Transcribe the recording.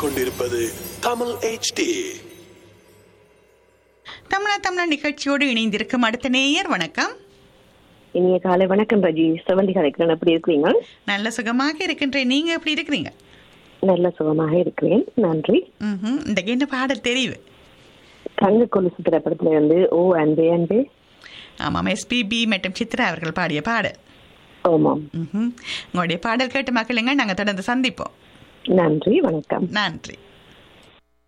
கேட்டுக்கொண்டிருப்பது தமிழ் HD தமிழா தமிழா நிகழ்ச்சியோடு இணைந்திருக்கும் அடுத்த நேயர் வணக்கம் இனிய காலை வணக்கம் ரஜி செவந்தி கலைக்கிறேன் எப்படி இருக்கிறீங்க நல்ல சுகமாக இருக்கின்றேன் நீங்க எப்படி இருக்கிறீங்க நல்ல சுகமாக இருக்கிறேன் நன்றி ம்ஹும். இந்த என்ன பாடல் தெரிவு தங்க கொலுசு திரைப்படத்துல இருந்து ஓ அன்பே அன்பே ஆமாம் எஸ்பிபி மற்றும் சித்ரா அவர்கள் பாடிய பாடல் ஆமாம் ம்ஹும். உங்களுடைய பாடல் கேட்டு மக்களுங்க நாங்கள் தொடர்ந்து சந்திப்போம் நன்றி வணக்கம் நன்றி